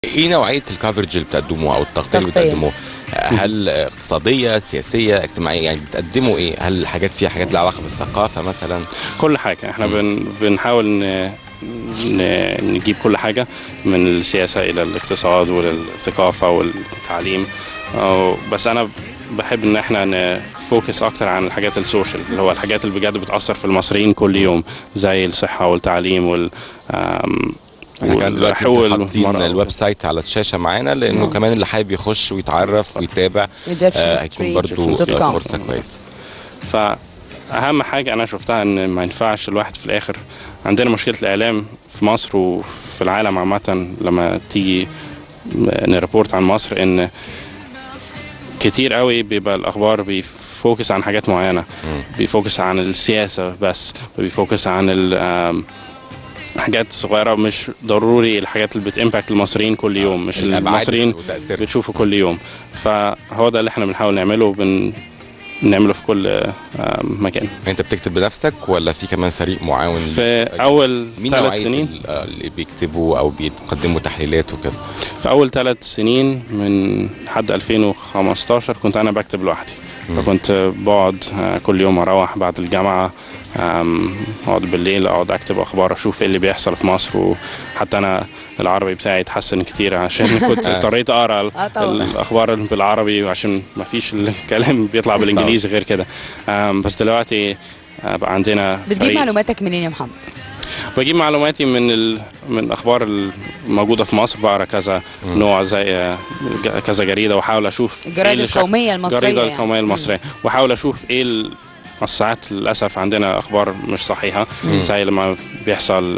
ايه نوعيه الكفرج اللي بتقدموه او التغطيه اللي تغطية. بتقدموه هل اقتصاديه سياسيه اجتماعيه يعني بتقدموا ايه هل حاجات فيها حاجات لها علاقه بالثقافه مثلا كل حاجة احنا بن بنحاول ن... ن... نجيب كل حاجة من السياسة إلى الاقتصاد والثقافة والتعليم أو بس أنا بحب إن احنا نفوكس أكتر عن الحاجات السوشيال اللي هو الحاجات اللي بجد بتأثر في المصريين كل يوم زي الصحة والتعليم وال آم، احنا كان دلوقتي والحقوق انتوا حاطين المرأة. الويب سايت على الشاشه معانا لانه كمان اللي حابب يخش ويتعرف ويتابع آه، هيكون برضو Egyptian street.com. فرصه كويسه فأهم حاجة أنا شفتها إن ما ينفعش الواحد في الآخر عندنا مشكلة الإعلام في مصر وفي العالم عامة لما تيجي نريبورت عن مصر إن كتير قوي بيبقى الأخبار بيفوكس عن حاجات معينة بيفوكس عن السياسة بس بيفوكس عن ال آم، حاجات صغيرة مش ضروري الحاجات اللي بتإمباكت المصريين كل يوم مش الأبعاد المصريين وتأثيرها. بتشوفه كل يوم فهو ده اللي احنا بنحاول نعمله وبن نعمله في كل آه، مكان انت بتكتب بنفسك ولا في كمان فريق معاون في اول مين ثلاث نوعيه سنين ال- آه، اللي بيكتبوا او بيقدموا تحليلات وكده في اول ثلاث سنين من لحد 2015 كنت انا بكتب لوحدي فكنت بقعد آه، كل يوم اروح بعد الجامعه آم، اقعد بالليل اقعد اكتب اخبار اشوف ايه اللي بيحصل في مصر وحتى انا العربي بتاعي اتحسن كتير عشان كنت اضطريت اقرا ال- آه طبعاً. الاخبار بالعربي عشان ما فيش الكلام بيطلع بالانجليزي غير كده آم، بس دلوقتي آه، بقى عندنا بتجيب فريق معلوماتك منين يا محمد؟ بجيب معلوماتي من ال... من الاخبار الموجوده في مصر بقرا كذا نوع زي آه، ج- كذا جريده واحاول اشوف الجرايد إيه اللي شك- القومية المصرية الجريده يعني. القوميه المصريه واحاول اشوف ايه ال... بس ساعات للاسف عندنا اخبار مش صحيحه زي لما بيحصل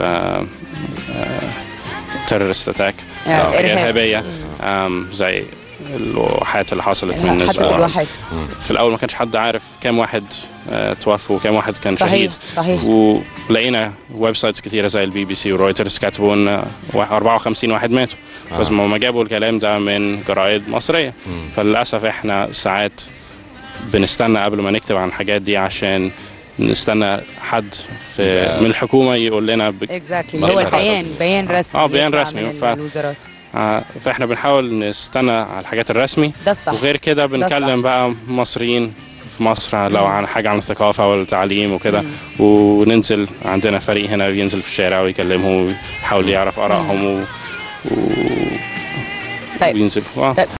تيرورست اتاك آه، إرهاب. ارهابيه آم، زي الواحات اللي حصلت من حسب أسبوع. الواحد في الاول ما كانش حد عارف كام واحد آه، توفوا وكام واحد كان صحيح شهيد صحيح ولقينا ويب سايتس كتيره زي البي بي سي ورويترز كاتبوا ان 54 واحد ماتوا آه. بس ما جابوا الكلام ده من جرايد مصريه فللاسف احنا ساعات بنستنى قبل ما نكتب عن الحاجات دي عشان نستنى حد في يبقى- من الحكومه يقول لنا ب... اكزاكتلي اللي هو مصدر البيان بيان رسمي آه، بيان يطلع رسمي. من ف- الوزارات آه، فاحنا بنحاول نستنى على الحاجات الرسمي ده الصح وغير كده صح. بنكلم بقى مصريين في مصر لو عن حاجه عن الثقافه والتعليم وكده وننزل عندنا فريق هنا بينزل في الشارع ويكلمهم ويحاول يعرف ارائهم و... و... طيب وينزل آه. طيب